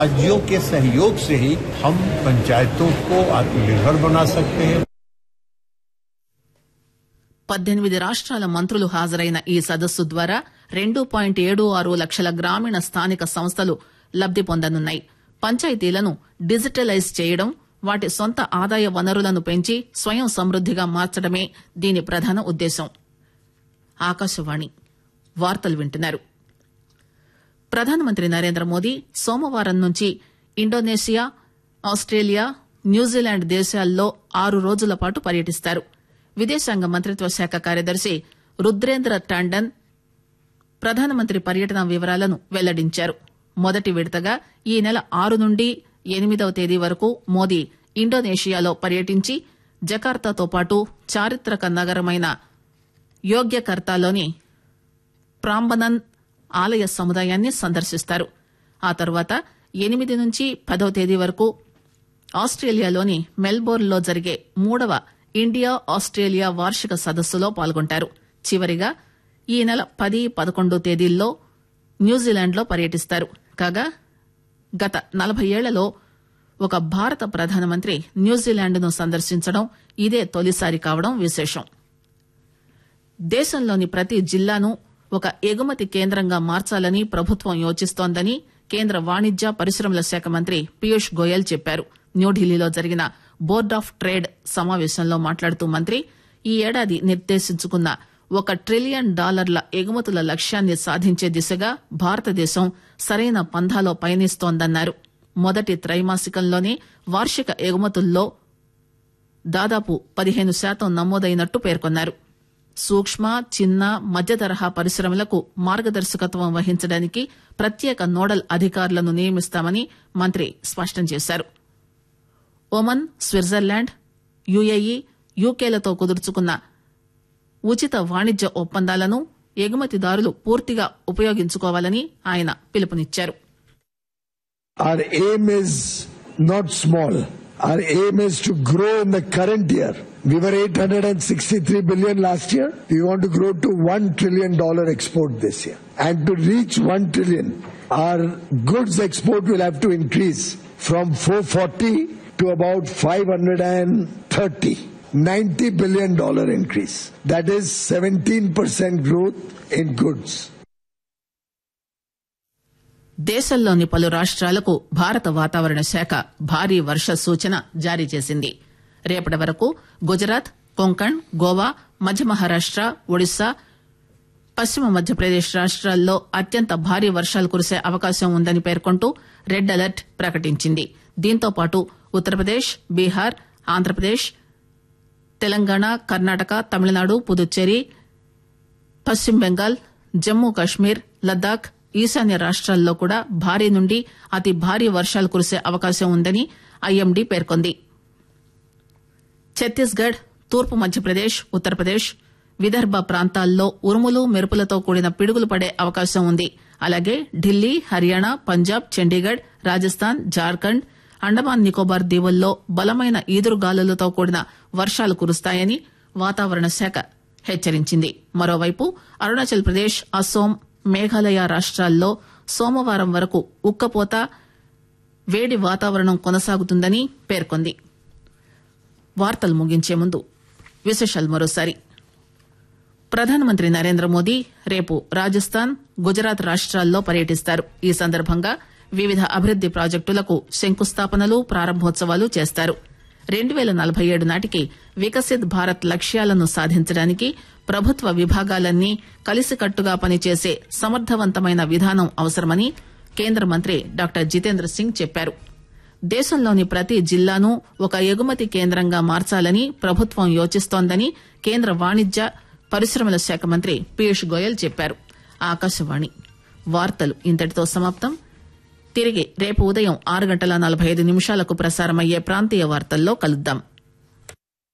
राज्यों के सहयोग से ही हम पंचायतों को आत्मनिर्भर बना सकते हैं పద్దెనిమిది రాష్ట్రాల మంత్రులు హాజరైన ఈ సదస్సు ద్వారా రెండు పాయింట్ ఏడు ఆరు లక్షల గ్రామీణ స్థానిక సంస్థలు లబ్ది పొందనున్నాయి పంచాయతీలను డిజిటలైజ్ చేయడం వాటి సొంత ఆదాయ వనరులను పెంచి స్వయం సమృద్దిగా మార్చడమే దీని ప్రధాన ఉద్దేశం ఆకాశవాణి వార్తలు వింటున్నారు ప్రధానమంత్రి నరేంద్ర మోదీ సోమవారం నుంచి ఇండోనేషియా ఆస్ట్రేలియా న్యూజిలాండ్ దేశాల్లో ఆరు రోజుల పాటు పర్యటిస్తారు విదేశాంగ మంత్రిత్వ శాఖ కార్యదర్శి రుద్రేంద్ర టాండన్ ప్రధానమంత్రి పర్యటన వివరాలను వెల్లడించారు మొదటి విడతగా ఈ నెల ఆరు నుండి ఎనిమిదవ తేదీ వరకు మోదీ ఇండోనేషియాలో పర్యటించి జకార్తాతో పాటు చారిత్రక నగరమైన యోగ్యకర్తాలోని ప్రాంబనన్ ఆలయ సముదాయాన్ని సందర్శిస్తారు ఆ తర్వాత ఎనిమిది నుంచి పదవ తేదీ వరకు ఆస్ట్రేలియాలోని మెల్బోర్న్లో జరిగే మూడవ ఇండియా ఆస్ట్రేలియా వార్షిక సదస్సులో పాల్గొంటారు చివరిగా ఈ నెల పది పదకొండు తేదీల్లో న్యూజిలాండ్లో పర్యటిస్తారు కాగా గత నలభై ఏళ్లలో ఒక భారత ప్రధానమంత్రి న్యూజిలాండ్ను సందర్శించడం ఇదే తొలిసారి కావడం విశేషం దేశంలోని ప్రతి జిల్లాను ఒక ఎగుమతి కేంద్రంగా మార్చాలని ప్రభుత్వం యోచిస్తోందని కేంద్ర వాణిజ్య పరిశ్రమల శాఖ మంత్రి పీయూష్ గోయల్ చెప్పారు న్యూఢిల్లీలో జరిగిన బోర్డ్ ఆఫ్ ట్రేడ్ సమావేశంలో మాట్లాడుతూ మంత్రి ఈ ఏడాది నిర్దేశించుకున్న ఒక ట్రిలియన్ డాలర్ల ఎగుమతుల లక్ష్యాన్ని సాధించే దిశగా భారతదేశం సరైన పంథాలో పయనిస్తోందన్నారు మొదటి త్రైమాసికంలోనే వార్షిక ఎగుమతుల్లో దాదాపు పదిహేను శాతం నమోదైనట్టు పేర్కొన్నారు సూక్ష్మ చిన్న మధ్య తరహా పరిశ్రమలకు మార్గదర్శకత్వం వహించడానికి ప్రత్యేక నోడల్ అధికారులను నియమిస్తామని మంత్రి స్పష్టం చేశారు ఒమన్ స్విట్జర్లాండ్ యుఏఈ యూకేలతో కుదుర్చుకున్న ఉచిత వాణిజ్య ఒప్పందాలను ఎగుమతిదారులు పూర్తిగా ఉపయోగించుకోవాలని ఆయన పిలుపునిచ్చారు Our aim is not small. Our aim is to grow in the current year. We were 863 billion last year. We want to grow to 1 trillion dollar export this year. And to reach 1 trillion, our goods export will have to increase from 440 to about 530. 90 billion dollar increase. That is 17% growth in goods. దేశంలోని పలు రాష్ట్రాలకు భారత వాతావరణ శాఖ భారీ వర్ష సూచన జారీ చేసింది రేపటి వరకు గుజరాత్ కొంకణ్ గోవా మధ్య మహారాష్ట ఒడిశా పశ్చిమ మధ్యప్రదేశ్ రాష్ట్రాల్లో అత్యంత భారీ వర్షాలు కురిసే అవకాశం ఉందని పేర్కొంటూ రెడ్ అలర్ట్ ప్రకటించింది దీంతో పాటు ఉత్తరప్రదేశ్ బీహార్ ఆంధ్రప్రదేశ్ తెలంగాణ కర్ణాటక తమిళనాడు పుదుచ్చేరి పశ్చిమ బెంగాల్ జమ్మూ కశ్మీర్ లద్దాఖ్ ఈశాన్య రాష్ట్రాల్లో కూడా భారీ నుండి అతి భారీ వర్షాలు కురిసే అవకాశం ఉందని ఐఎండీ పేర్కొంది ఛత్తీస్గఢ్ తూర్పు మధ్యప్రదేశ్ ఉత్తరప్రదేశ్ విదర్భ ప్రాంతాల్లో ఉరుములు మెరుపులతో కూడిన పిడుగులు పడే అవకాశం ఉంది అలాగే ఢిల్లీ హర్యానా పంజాబ్ చండీగఢ్ రాజస్థాన్ జార్ఖండ్ అండమాన్ నికోబార్ దీవుల్లో బలమైన ఈదురుగాలులతో కూడిన వర్షాలు కురుస్తాయని వాతావరణ శాఖ హెచ్చరించింది మరోవైపు అరుణాచల్ ప్రదేశ్ అస్సోం మేఘాలయ రాష్ట్రాల్లో సోమవారం వరకు ఉక్కపోత వేడి వాతావరణం కొనసాగుతుందని పేర్కొంది వార్తలు ముగించే ముందు విశేషాలు మరోసారి ప్రధానమంత్రి నరేంద్ర మోదీ రేపు రాజస్థాన్ గుజరాత్ రాష్ట్రాల్లో పర్యటిస్తారు ఈ సందర్భంగా వివిధ అభివృద్ది ప్రాజెక్టులకు శంకుస్థాపనలు ప్రారంభోత్సవాలు చేస్తారు రెండు పేల నలభై ఏడు నాటికి వికసిత్ భారత్ లక్ష్యాలను సాధించడానికి ప్రభుత్వ విభాగాలన్నీ కలిసికట్టుగా పనిచేసే సమర్థవంతమైన విధానం అవసరమని కేంద్ర మంత్రి డాక్టర్ జితేంద్ర సింగ్ చెప్పారు దేశంలోని ప్రతి జిల్లాను ఒక ఎగుమతి కేంద్రంగా మార్చాలని ప్రభుత్వం యోచిస్తోందని కేంద్ర వాణిజ్య పరిశ్రమల శాఖ మంత్రి పీయూష్ గోయల్ చెప్పారు ఆకాశవాణి వార్తలు ఇంతటితో సమాప్తం తిరిగి రేపు ఉదయం ఆరు గంటల నలభై ఐదు నిమిషాలకు ప్రసారమయ్యే ప్రాంతీయ వార్తల్లో కలుద్దాం